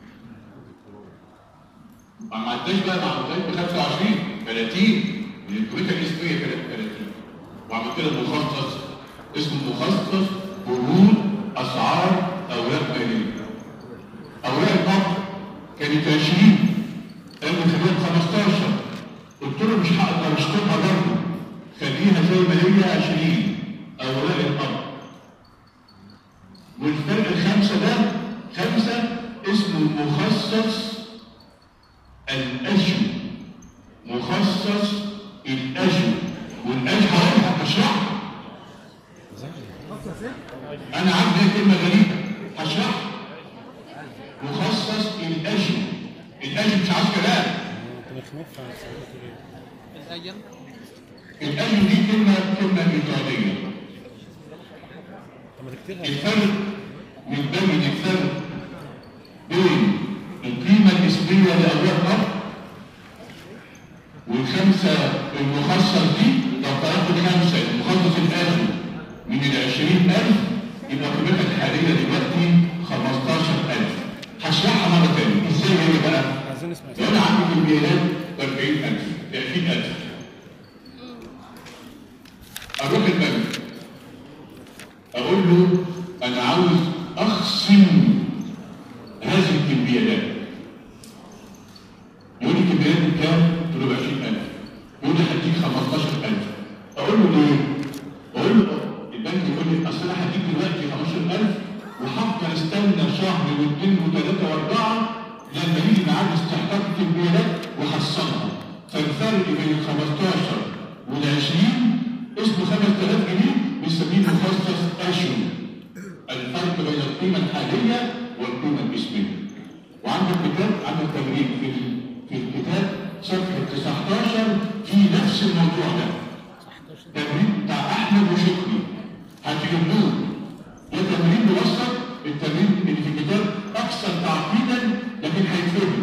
A: ما عداش بقى مع ب 25 30 من الكويتا الاسميه كانت 30 وعملت كده مخصص اسمه مخصص قروض اسعار اوراق ماليه اوراق النقد كانت 20 قال لي خليها 15 قلت له مش هقدر اشطبها برضه خليها زي ما هي 20 اوراق النقد والفرق الخمسه ده خمسه اسمه مخصص الأجو مخصص الأجو والأجو هروح أشرح أنا عندي كلمة غريبة هشرح مخصص الأجو الأجو مش عايز كلام
E: الأجل
A: الأجو دي كلمة كلمة إيطالية الفرق من بين الفرق بين القيمة النسبية لأوراق نقد والخمسة المخصص دي لو طلبت خمسة المخصص الآخر من العشرين ألف يبقى قيمتها الحالية دلوقتي خمستاشر ألف هشرحها مرة تانية ازاي هي بقى؟
D: عايزين نسمع
A: لو أنا عندي كمبيالات ب 40000 ب 20000 أروح البنك أقول له أنا عاوز أخصم هذه الكمبيالات يقول لي كمبيالات بكام؟ قلت له ب 20000 يقول لي هديك 15000 اقول له ليه؟ اقول له البنك يقول لي اصل انا هديك دلوقتي 15000 وهفضل استنى شهر واثنين وثلاثه واربعه لما يجي ميعاد استحقاق الكمبيالات واحصلها فالفرق بين ال 15 وال 20 اسمه 5000 جنيه بنسميه مخصص اشهر الفرق بين القيمة الحالية والقيمة الاسمية وعندك كتاب عندك تمرين في ال- في الكتاب صفحة 19 في نفس الموضوع ده تمرين بتاع أحمد وشكري هتجيب له ده تمرين مبسط التمرين اللي في الكتاب أكثر تعقيدا لكن هيفهم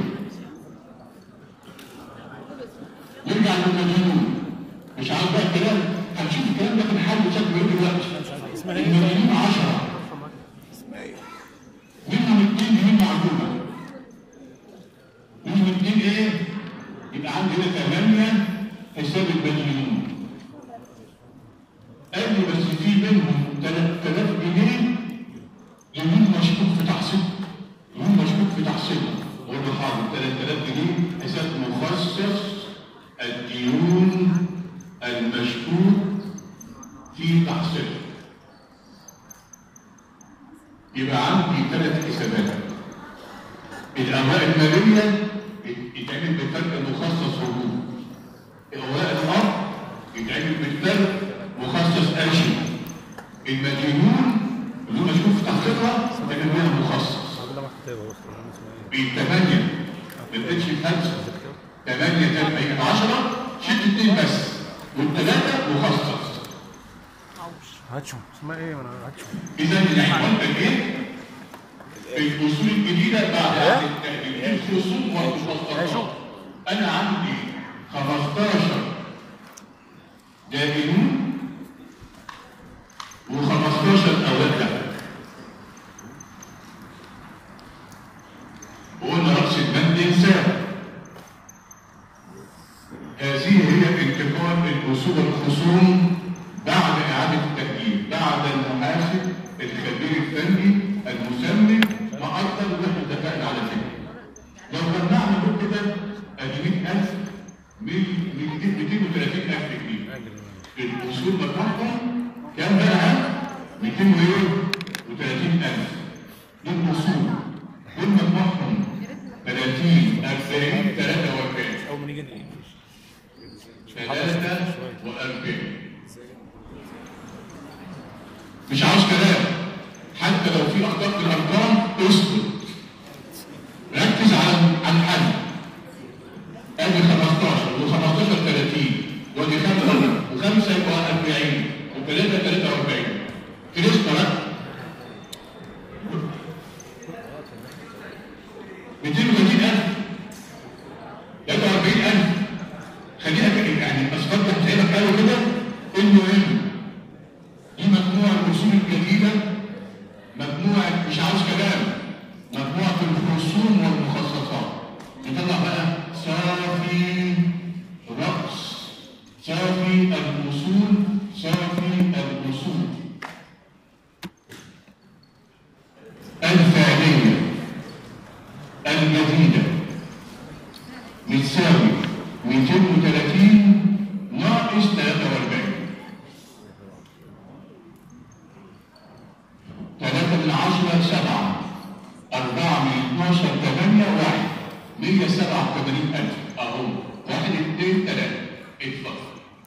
A: نرجع للمجنون مش عارف بقى الكلام هنشوف الكلام ده في الحل شكله ايه دلوقتي
D: اسمها ايه؟
A: المجانين 10 منهم اثنين مهمة معلومة منهم اثنين ايه؟ يبقى عندي هنا ثمانية حساب المجنون قال لي بس في منهم 3000 جنيه يمين مشكوك في تحصيل يمين مشكوك في تحصيلها قول له حاضر 3000 جنيه حساب مخصص الديون المشكوك في تحصيلها يبقى عندي ثلاث حسابات الأوراق المالية يتعمل بالفرق المخصص هجوم الأوراق الأرض يتعمل بالفرق مخصص أشي المدينون اللي هو مشكوك في تحقيقها يتعمل بها مخصص
D: عبد الله محتاجه بص اسمها ايه؟
A: بالثمانية ما بقتش خمسة ثمانية تبقى يبقى 10 شلت اثنين بس والثلاثة مخصص
D: هاتشو اسمها ايه؟ انا هاتشو
A: إذا العنوان كان إيه؟ الفصول الجديدة بعد عقد التأهيل الخصوم والمخصصات أنا عندي 15 دائمون و15 أولاد له وقلنا رأس المال إنسان هذه هي انتقال الأصول والخصوم بعد إعادة التأهيل بعد المحاسب الخبير الفني المسمى ما أكثر ونحن اتفقنا على كده لو جمعنا دول كده ادي 100000 من 200 230000 جنيه الأصول بتاعتهم كام بقى؟ 230000 دول أصول دول مجموعهم 30 40 43
D: اول ما نيجي نلاقيه
A: 43 مش عاوز كلام حتى لو في اخطاء في الارقام اسكت ركز على على الحل ادي 15 و15 30 وادي 5 و5 يبقى 40 و3 43 كريستا ركز 230000 43000 خليها كده يعني اصدقائك زي ما قالوا كده المهم دي مجموعة الرسوم الجديدة مجموعة مش عاوز كلام مجموعة الرسوم والمخصصات نطلع بقى صافي رأس صافي الأصول صافي الأصول الفعلية الجديدة بتساوي 230 ناقص 43 3 من 10 7 4 من 12 8 1 187 ألف أهو 1 2 3 اتفضل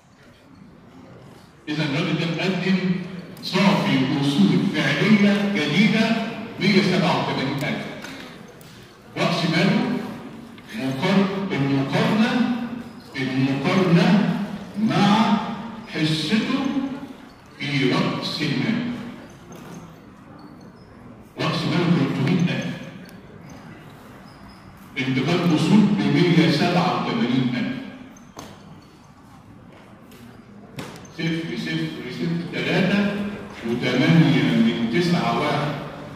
A: إذا الراجل ده مقدم صافي أصول فعلية جديدة 187 ألف رأس ماله مقار- المقارنة المقارنة مع حصته في رأس المال رأس مال 300000 انتقال أصول ب 187000 صفر صفر صفر ثلاثة وثمانية من تسعة واحد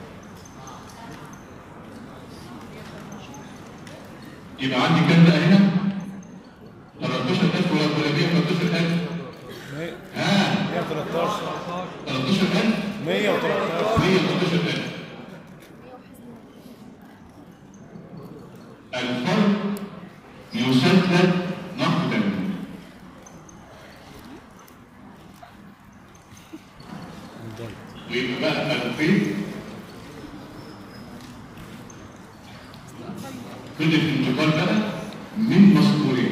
A: يبقى عندي كام بقى هنا؟ 13000 ولا ولا 113000 ها
D: 113
A: 13000
D: 113
A: 113,000 الفرق يسدد نقدا ويبقى بقى 2000 كل الانتقال بقى من مذكورين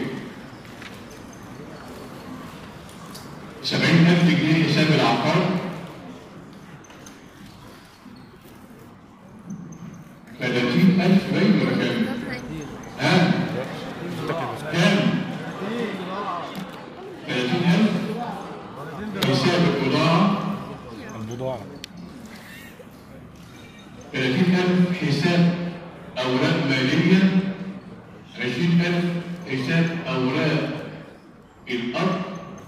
A: 70000 جنيه حساب العقار 30000 باين ولا كام؟ ها؟ كام؟ 30000 حساب البضاعة
D: البضاعة
A: 30000 حساب أوراق مالية 20000 حساب أوراق الأرض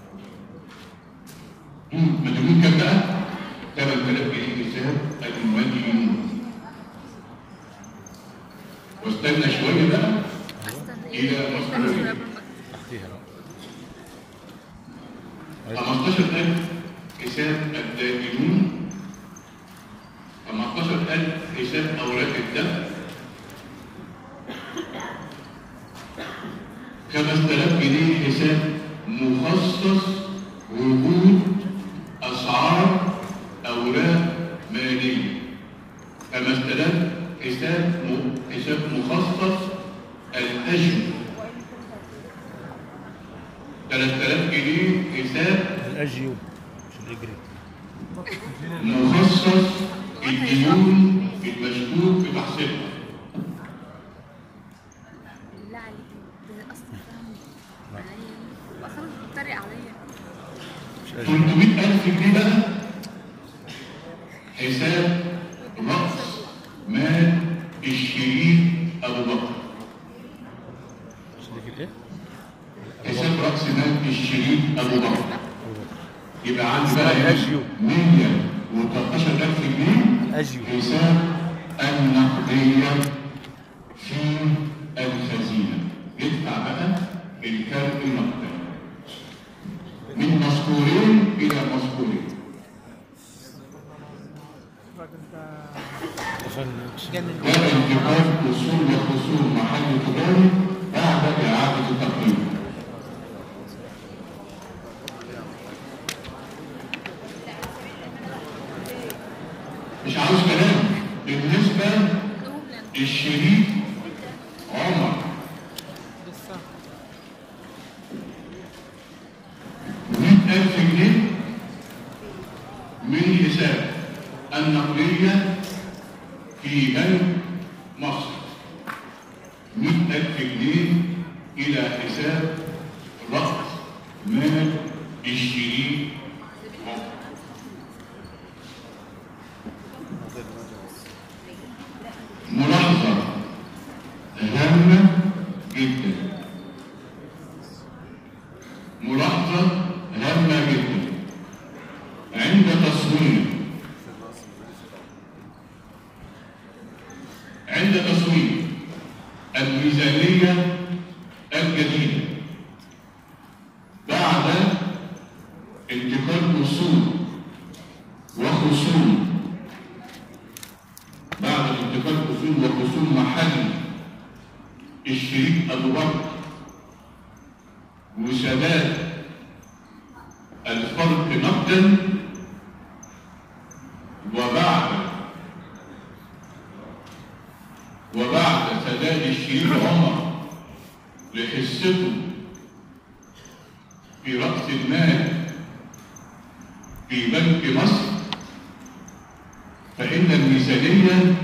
A: مم، مديون كام بقى؟ 8000 جنيه حساب المدينون واستنى شوية بقى إلى مصر
D: تحتيها بقى
A: 15000 حساب الدائنون 15000 حساب أوراق الدم 5000 جنيه حساب مخصص وجود أسعار أوراق مالية 5000 حساب م- حساب مخصص الأجر 3000 جنيه حساب
D: الاجيو مش الاجري
A: مخصص الديون المشكوك في تحصيلها
B: بالله عليك ده اصلا فاهم عليا واصلا بتتريق عليا
D: مش اجيو
A: 300000 جنيه بقى حساب رأس مال الشريك أبو بكر
D: مش الاجري ايه؟
A: حساب رأس مال الشريك أبو بكر
D: أبو بكر.
A: يبقى عندي بقى هنا
D: الأجيو.
A: 113000 جنيه
D: الاجيو
A: حساب النقدية في الخزينة يدفع بقى الكارت النقدي من مذكورين إلى مذكورين
D: فن
A: وانتقال أصول وخصوم محل تجاري بعد إعادة التقييم مش عاوز كلام بالنسبة
B: دوبلن
A: للشريك عمر
E: لسه
A: مئة ألف جنيه من حساب النقدية في بنك مصر مئة ألف جنيه إلى حساب رأس مال الشريك عمر ملاحظة هامة جدا ملاحظة هامة جدا عند تصوير عند تصوير الميزانية الجديدة بعد انتقال أصول وخصوم بعد انتقال أصول وخصوم محل الشريك أبو بكر وسداد الفرق نقدا وبعد وبعد سداد الشريك عمر لحصته في رأس المال في بنك مصر فإن الميزانية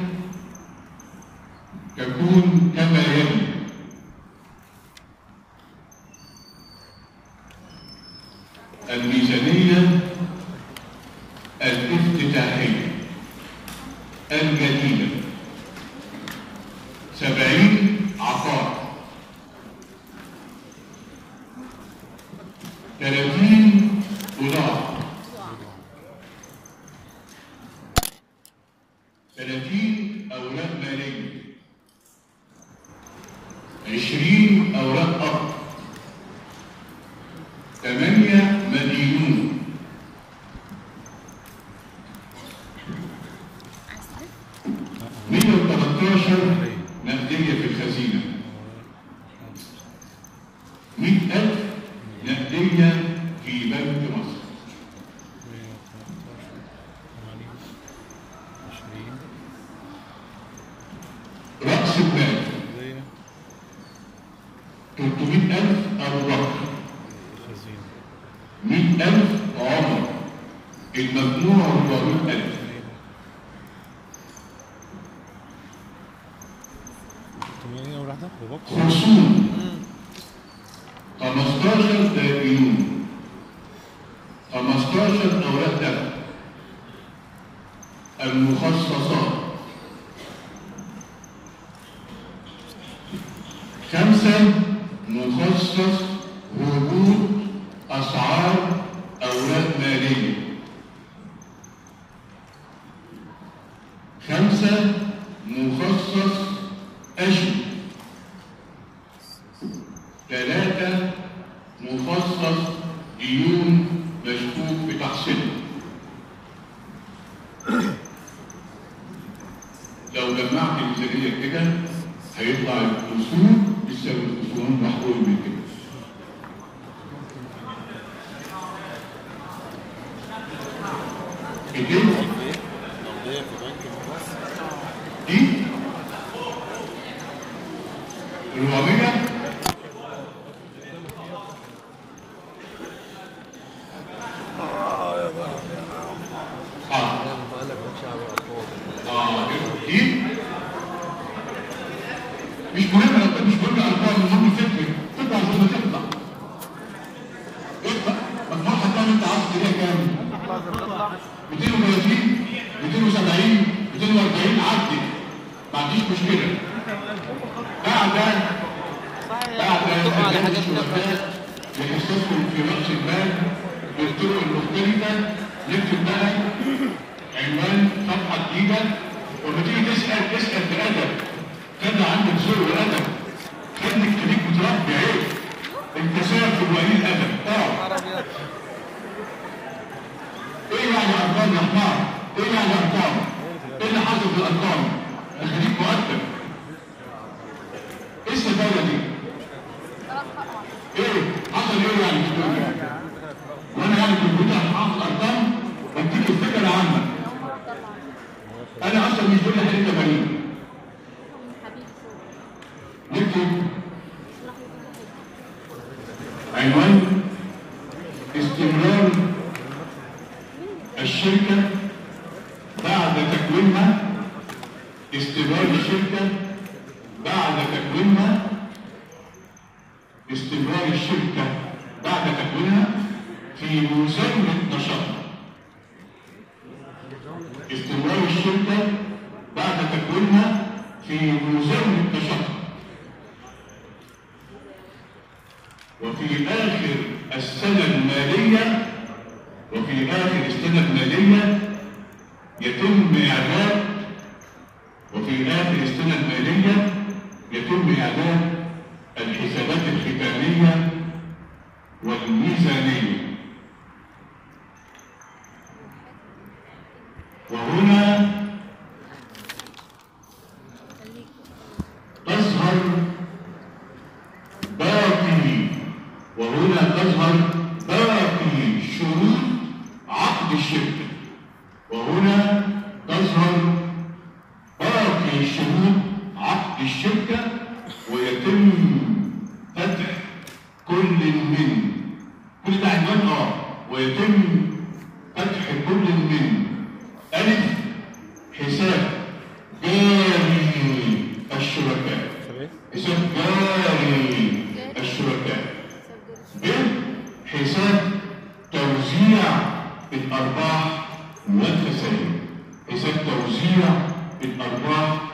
A: تكون كما يلي الميزانية الافتتاحية الجديدة سبعين عقار ثلاثين دولار ثلاثين أوراق مالية عشرين أوراق أرض ثمانية مدينون
B: عايز تلف؟
A: 113 نقدية في الخزينة 100000 نقدية في بنك مصر
D: 20
A: رأس المال
D: زي
A: 300000 أبو بكر
D: خزينة
A: 100000 عمر المجموع 400000
D: 8 أول واحدة ببقى
A: خصوم 15 دائنون 15 أوراق دفع المخصصات خمسة مخصص وجود أسعار أوراق مالية خمسة مخصص أشهر ثلاثة مخصص ديون مشكوك بتحصيلها لو جمعت الميزانية كده هيطلع الأصول تساوي الأصول محقول من كده كده
D: نقدية في بنك مصر
A: دي 400 اه اه دي مش مهم لو كنت مش مهم الارقام المهم فكرة تطلع زي ما تطلع اطلع مجموعها كام انت عاوز تلاقيها كام؟ 230 270 240 عدي ما عنديش مشكله بعد بعد
E: على حاجات
A: الشركات لحصتهم في راس المال بالطرق المختلفه نكتب بقى عنوان صفحه جديده ولما تيجي تسال اسال بادب خلي عندك ذوق وادب خليك خليك متربي عيب انت سافر وقليل ادب اقعد ايه يعني ارقام يا حمار؟ ايه يعني ارقام؟ ايه اللي حصل في الارقام؟ خليك مؤدب. ايه السفاله دي؟ ايه؟ حصل ايه يعني في الدنيا؟ وانا يعني في البيت حافظ ارقام بديك الفكره عامه. مش دول حاجه تمارين
B: حبيبي
A: نكتب عنوان استمرار الشركة بعد تكوينها استمرار الشركة بعد تكوينها استمرار الشركة بعد تكوينها في مزاولة نشاطها استمرار الشركة بعد تكوينها في مزاولة نشاطها وفي آخر السنة المالية وفي آخر السنة المالية يتم إعداد وفي آخر السنة المالية يتم إعداد الحسابات الختامية والميزانية وهنا تظهر باقي وهنا تظهر باقي شروط عقد الشركة وهنا تظهر باقي شروط عقد الشركة ويتم فتح كل من كل ده عنوان اه ويتم فتح كل من ألف حساب جاري الشركاء حساب جاري الشركاء ب حساب توزيع الأرباح والخسائر حساب توزيع الأرباح